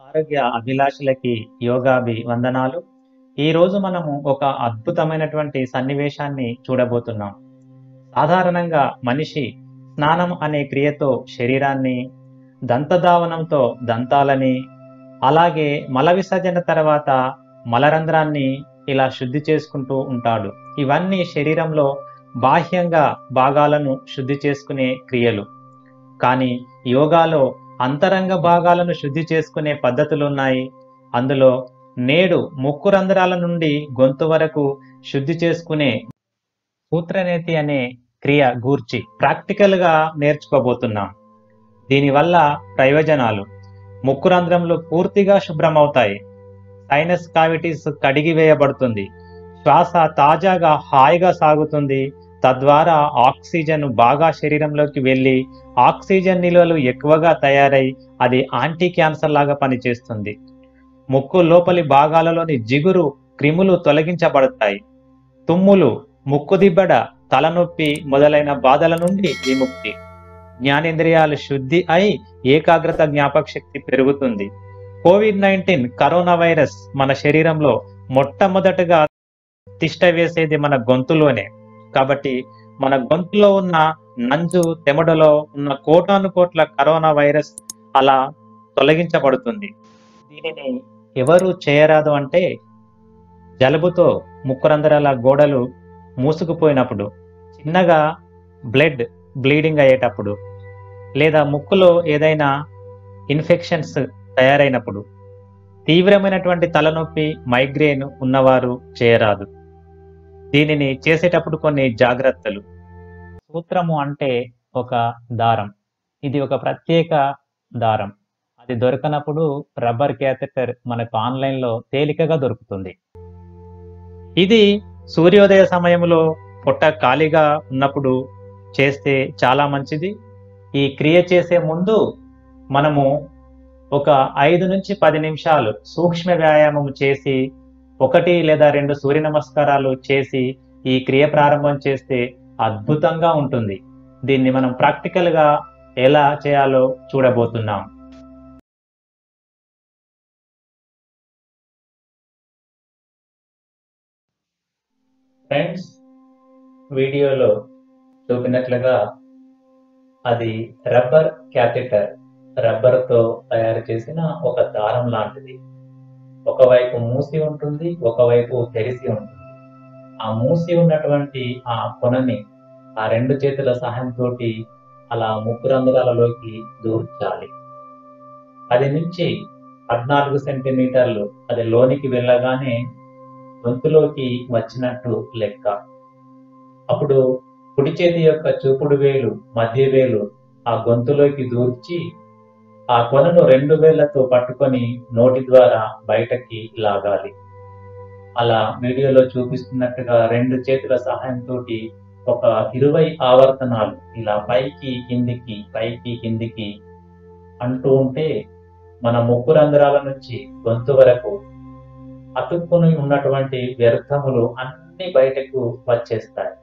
ఆరోగ్య అభిలాషులకి యోగాభి వందనాలు ఈ రోజు మనము ఒక అద్భుతమైనటువంటి సన్నివేశాన్ని చూడబోతున్నాం సాధారణంగా మనిషి స్నానం అనే క్రియతో శరీరాన్ని దంతధావనంతో దంతాలని అలాగే మల విసర్జన తర్వాత మలరంధ్రాన్ని ఇలా శుద్ధి చేసుకుంటూ ఉంటాడు ఇవన్నీ శరీరంలో బాహ్యంగా భాగాలను శుద్ధి చేసుకునే క్రియలు కానీ యోగాలో అంతరంగ భాగాలను శుద్ధి చేసుకునే పద్ధతులు ఉన్నాయి అందులో నేడు ముక్కు రంధ్రాల నుండి గొంతు వరకు శుద్ధి చేసుకునే సూత్రనేతి అనే క్రియ గూర్చి ప్రాక్టికల్ గా నేర్చుకోబోతున్నాం దీనివల్ల ప్రయోజనాలు ముక్కు రంధ్రములు పూర్తిగా శుభ్రమవుతాయి సైనస్ కావిటీస్ కడిగి వేయబడుతుంది శ్వాస తాజాగా హాయిగా సాగుతుంది తద్వారా ఆక్సిజన్ బాగా శరీరంలోకి వెళ్ళి ఆక్సిజన్ నిల్వలు ఎక్కువగా తయారై అది యాంటీ క్యాన్సర్ లాగా పనిచేస్తుంది ముక్కు లోపలి భాగాలలోని జిగురు క్రిములు తొలగించబడతాయి తుమ్ములు ముక్కు దిబ్బడ తలనొప్పి మొదలైన బాధల నుండి విముక్తి జ్ఞానేంద్రియాలు శుద్ధి అయి ఏకాగ్రత జ్ఞాపక శక్తి పెరుగుతుంది కోవిడ్ నైన్టీన్ కరోనా వైరస్ మన శరీరంలో మొట్టమొదటగా తిష్ట వేసేది మన గొంతులోనే కాబట్టి మన గొంతులో ఉన్న నంజు తెమడలో ఉన్న కోటాను కోట్ల కరోనా వైరస్ అలా తొలగించబడుతుంది దీనిని ఎవరు చేయరాదు అంటే జలుబుతో ముక్కురంధ్రాల గోడలు మూసుకుపోయినప్పుడు చిన్నగా బ్లడ్ బ్లీడింగ్ అయ్యేటప్పుడు లేదా ముక్కులో ఏదైనా ఇన్ఫెక్షన్స్ తయారైనప్పుడు తీవ్రమైనటువంటి తలనొప్పి మైగ్రేన్ ఉన్నవారు చేయరాదు దీనిని చేసేటప్పుడు కొన్ని జాగ్రత్తలు సూత్రము అంటే ఒక దారం ఇది ఒక ప్రత్యేక దారం అది దొరకనప్పుడు రబ్బర్ క్యాథెటర్ మనకు ఆన్లైన్లో తేలికగా దొరుకుతుంది ఇది సూర్యోదయ సమయంలో పొట్ట ఖాళీగా ఉన్నప్పుడు చేస్తే చాలా మంచిది ఈ క్రియ చేసే ముందు మనము ఒక ఐదు నుంచి పది నిమిషాలు సూక్ష్మ వ్యాయామం చేసి ఒకటి లేదా రెండు సూర్య నమస్కారాలు చేసి ఈ క్రియ ప్రారంభం చేస్తే అద్భుతంగా ఉంటుంది దీన్ని మనం ప్రాక్టికల్ గా ఎలా చేయాలో చూడబోతున్నాం ఫ్రెండ్స్ వీడియోలో చూపినట్లుగా అది రబ్బర్ క్యాథెటర్ రబ్బర్తో తయారు చేసిన ఒక దారం లాంటిది ఒకవైపు మూసి ఉంటుంది ఒకవైపు తెరిసి ఉంటుంది ఆ మూసి ఉన్నటువంటి ఆ కొనని ఆ రెండు చేతుల సహాయంతో అలా ముక్కు రంధ్రాలలోకి దూర్చాలి అది నుంచి పద్నాలుగు సెంటీమీటర్లు అది లోనికి వెళ్ళగానే గొంతులోకి వచ్చినట్టు లెక్క అప్పుడు కుడి చేతి యొక్క చూపుడు వేలు మధ్య వేలు ఆ గొంతులోకి దూర్చి ఆ కొనను రెండు వేళ్లతో పట్టుకొని నోటి ద్వారా బయటకి లాగాలి అలా వీడియోలో చూపిస్తున్నట్టుగా రెండు చేతుల సహాయంతో ఒక ఇరవై ఆవర్తనాలు ఇలా పైకి కిందికి పైకి కిందికి అంటూ ఉంటే మన ముక్కు రంధ్రాల నుంచి గొంతు వరకు అతుక్కుని ఉన్నటువంటి వ్యర్థములు అన్ని బయటకు వచ్చేస్తాయి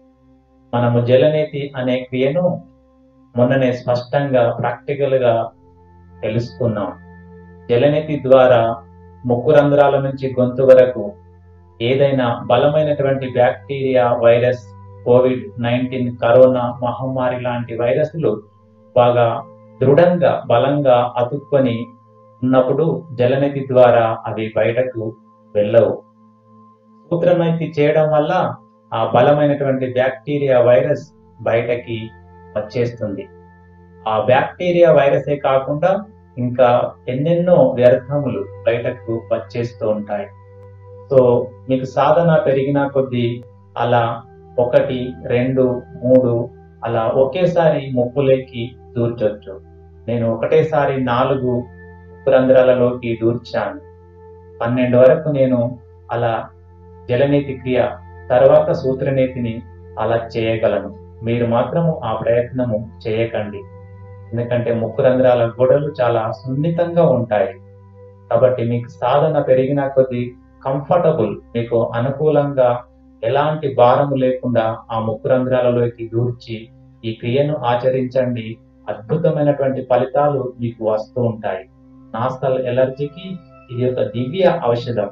మనము జలనేతి అనే క్రియను మొన్ననే స్పష్టంగా ప్రాక్టికల్ గా తెలుసుకున్నాం జలనేతి ద్వారా ముక్కు రంధ్రాల నుంచి గొంతు వరకు ఏదైనా బలమైనటువంటి bacteria virus Covid nineteen corona మహమ్మారి లాంటి వైరస్లు బాగా దృఢంగా బలంగా అతుక్కొని ఉన్నప్పుడు జలనతి ద్వారా అవి బయటకు వెళ్ళవు సూత్రనైతి చేయడం వల్ల ఆ బలమైనటువంటి బ్యాక్టీరియా వైరస్ బయటకి వచ్చేస్తుంది ఆ బ్యాక్టీరియా వైరసే కాకుండా ఇంకా ఎన్నెన్నో వ్యర్థములు బయటకు వచ్చేస్తూ ఉంటాయి సో మీకు సాధన పెరిగిన కొద్దీ అలా ఒకటి రెండు మూడు అలా ఒకేసారి ముక్కులోకి దూర్చొచ్చు నేను ఒకటేసారి నాలుగు రంధ్రాలలోకి దూర్చాను పన్నెండు వరకు నేను అలా జలనీతి క్రియ తర్వాత సూత్రనీతిని అలా చేయగలను మీరు మాత్రము ఆ ప్రయత్నము చేయకండి ఎందుకంటే ముక్కు రంధ్రాల గోడలు చాలా సున్నితంగా ఉంటాయి కాబట్టి మీకు సాధన పెరిగిన కొద్దీ కంఫర్టబుల్ మీకు అనుకూలంగా ఎలాంటి భారము లేకుండా ఆ ముక్కు రంధ్రాలలోకి దూర్చి ఈ క్రియను ఆచరించండి అద్భుతమైనటువంటి ఫలితాలు మీకు వస్తూ ఉంటాయి నాస్తల్ ఎలర్జీకి ఇది ఒక దివ్య ఔషధం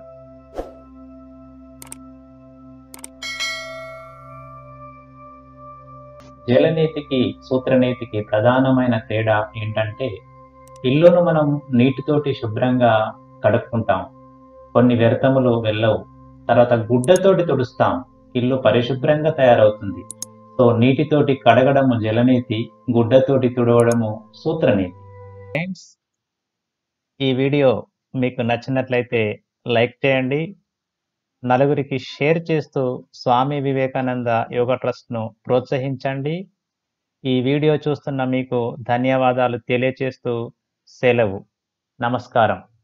జలనీతికి సూత్రనీతికి ప్రధానమైన తేడా ఏంటంటే ఇల్లును మనం నీటితోటి శుభ్రంగా కడుక్కుంటాం కొన్ని వ్యర్థములు వెళ్ళవు తర్వాత గుడ్డతోటి తుడుస్తాం ఇల్లు పరిశుభ్రంగా తయారవుతుంది సో నీటితోటి కడగడము జలనీతి గుడ్డతోటి తుడవడము సూత్రనీతి ఫ్రెండ్స్ ఈ వీడియో మీకు నచ్చినట్లయితే లైక్ చేయండి నలుగురికి షేర్ చేస్తూ స్వామి వివేకానంద యోగా ట్రస్ట్ను ప్రోత్సహించండి ఈ వీడియో చూస్తున్న మీకు ధన్యవాదాలు తెలియచేస్తూ సెలవు నమస్కారం